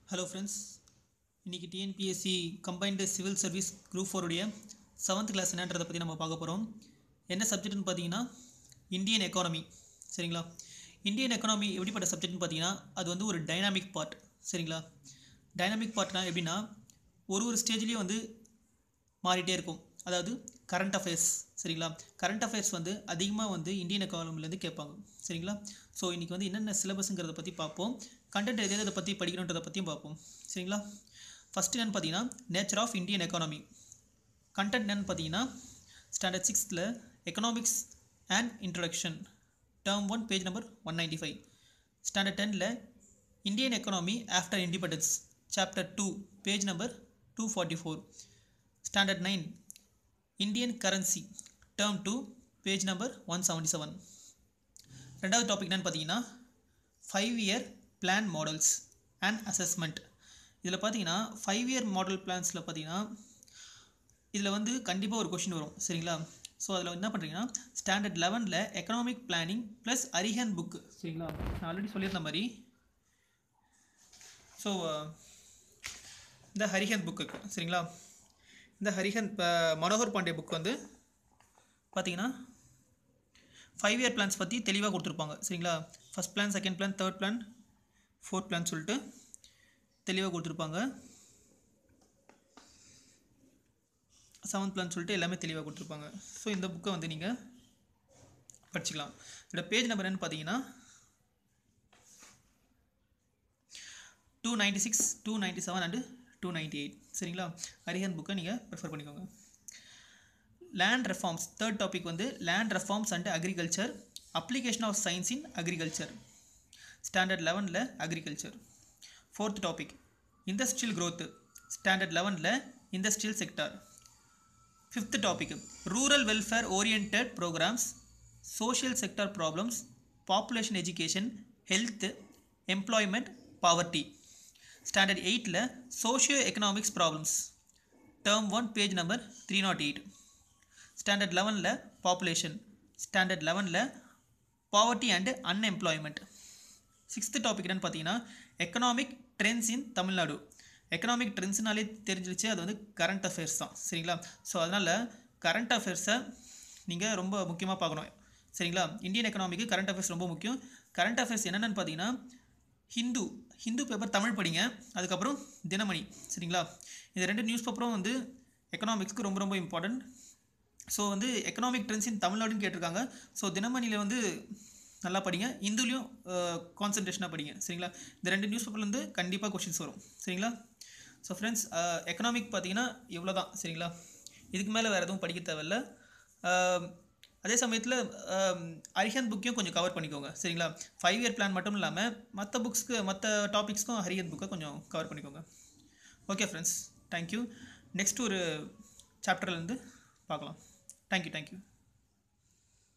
hello friends இன்றைக்கி TNPSC combined civil service group ஃபோருடைய seventh class என்னன்றதை பற்றி நம்ம பார்க்க போகிறோம் என்ன சப்ஜெக்ட்னு பார்த்தீங்கன்னா இந்தியன் எக்கானமி சரிங்களா இந்தியன் எக்கானமி எப்படிப்பட்ட சப்ஜெக்ட்னு பார்த்தீங்கன்னா அது வந்து ஒரு டைனாமிக் பார்ட் சரிங்களா டைனாமிக் பார்ட்னா எப்படின்னா ஒரு ஒரு ஸ்டேஜ்லேயும் வந்து மாறிட்டே இருக்கும் அதாவது கரண்ட் அஃபேர்ஸ் சரிங்களா கரண்ட் அஃபேர்ஸ் வந்து அதிகமாக வந்து இந்தியன் எக்கானமிலேருந்து கேட்பாங்க சரிங்களா ஸோ இன்றைக்கி வந்து என்னென்ன சிலபஸுங்கிறத பற்றி பார்ப்போம் கண்டென்ட் எது எதை பற்றி படிக்கணுன்றதை பற்றியும் பார்ப்போம் சரிங்களா ஃபஸ்ட்டு என்னென்னு பார்த்தீங்கன்னா nature of Indian economy content என்னென்னு பார்த்தீங்கன்னா ஸ்டாண்டர்ட் சிக்ஸ்த்தில் economics and introduction term one page number one ninety five standard டெனில் Indian economy after independence chapter two page number two forty four standard nine Indian currency term two page number one seventy seven ரெண்டாவது topic என்னன்னு பார்த்தீங்கன்னா five year plan models and assessment இதில் பார்த்தீங்கன்னா five year model பிளான்ஸில் பார்த்தீங்கன்னா இதில் வந்து கண்டிப்பாக ஒரு கொஷின் வரும் சரிங்களா ஸோ அதில் என்ன பண்ணுறீங்கன்னா ஸ்டாண்டர்ட் லெவனில் economic planning plus Arihant book சரிங்களா நான் ஆல்ரெடி சொல்லியிருந்த மாதிரி ஸோ இந்த ஹரிஹன் புக்கு சரிங்களா இந்த ஹரிஹன் ப- மனோகர் பாண்டே புக் வந்து பார்த்தீங்கன்னா ஃபைவ் இயர் பிளான்ஸ் பற்றி தெளிவாக கொடுத்துருப்பாங்க சரிங்களா first plan second plan third plan fourth plan சொல்லிட்டு தெளிவாக கொடுத்துருப்பாங்க செவன்த் பிளான் சொல்லிட்டு எல்லாமே தெளிவாக கொடுத்துருப்பாங்க ஸோ இந்த புக்கை வந்து நீங்கள் படிச்சுக்கலாம் இதோட பேஜ் நம்பர் என்னன்னு பார்த்தீங்கன்னா two ninety six two ninety seven and two ninety eight சரிங்களா ஹரிஹன் புக்கை நீங்கள் ப்ரிஃபர் பண்ணிக்கோங்க லேண்ட் ரெஃபார்ம்ஸ் தேர்ட் டாபிக் வந்து land reforms and agriculture application of science in agriculture standard லெவனில் agriculture fourth topic industrial growth standard லெவனில் industrial sector fifth topic rural welfare orient programmes social sector problems population education health employment poverty standard எயிட்டில் socio economics problems term one page number three not eight standard லெவனில் population standard லெவனில் poverty and unemployment sixth topic என்னன்னு பார்த்தீங்கன்னா economic trends in Tamil Nadu economic ட்ரெண்ட்ஸ்னாலே தெரிஞ்சிருச்சு அது வந்து current affairs தான் சரிங்களா ஸோ அதனால் கரண்ட் அஃபேர்ஸை நீங்கள் ரொம்ப முக்கியமாக பார்க்கணும் சரிங்களா இந்தியன் எக்கனாமிக்கு கரண்ட் அஃபேர்ஸ் ரொம்ப முக்கியம் கரண்ட் அஃபேர்ஸ் என்னென்னு பார்த்தீங்கன்னா ஹிந்து ஹிந்து பேப்பர் தமிழ் படிங்க அதுக்கப்புறம் தினமணி சரிங்களா இந்த ரெண்டு நியூஸ் பேப்பரும் வந்து எக்கனாமிக்ஸ்க்கு ரொம்ப ரொம்ப இம்பார்ட்டன்ட் ஸோ வந்து எக்கனாமிக் ட்ரெண்ட்ஸ் இன் தமிழ்நாடுன்னு கேட்டிருக்காங்க ஸோ தினமணியில் வந்து நல்லா படிங்க இந்துலேயும் கான்சன்ட்ரேஷனாக படிங்க சரிங்களா இந்த ரெண்டு நியூஸ் பேப்பர்லேருந்து கண்டிப்பாக கொஷின்ஸ் வரும் சரிங்களா ஸோ ஃப்ரெண்ட்ஸ் எக்கனாமிக் பார்த்தீங்கன்னா இவ்வளோ தான் சரிங்களா இதுக்கு மேலே வேறு எதுவும் படிக்க தேவையில்ல அஹ், அதே சமயத்தில் ஹரிஹன் புக்கையும் கொஞ்சம் கவர் பண்ணிக்கோங்க சரிங்களா ஃபைவ் இயர் பிளான் மட்டும் இல்லாமல் மற்ற புக்ஸ்க்கு மற்ற டாபிக்ஸ்க்கும் ஹரிஹன் புக்கை கொஞ்சம் கவர் பண்ணிக்கோங்க ஓகே ஃப்ரெண்ட்ஸ் தேங்க்யூ நெக்ஸ்ட் ஒரு சாப்டர்லேருந்து பார்க்கலாம் தேங்க்யூ தேங்க்யூ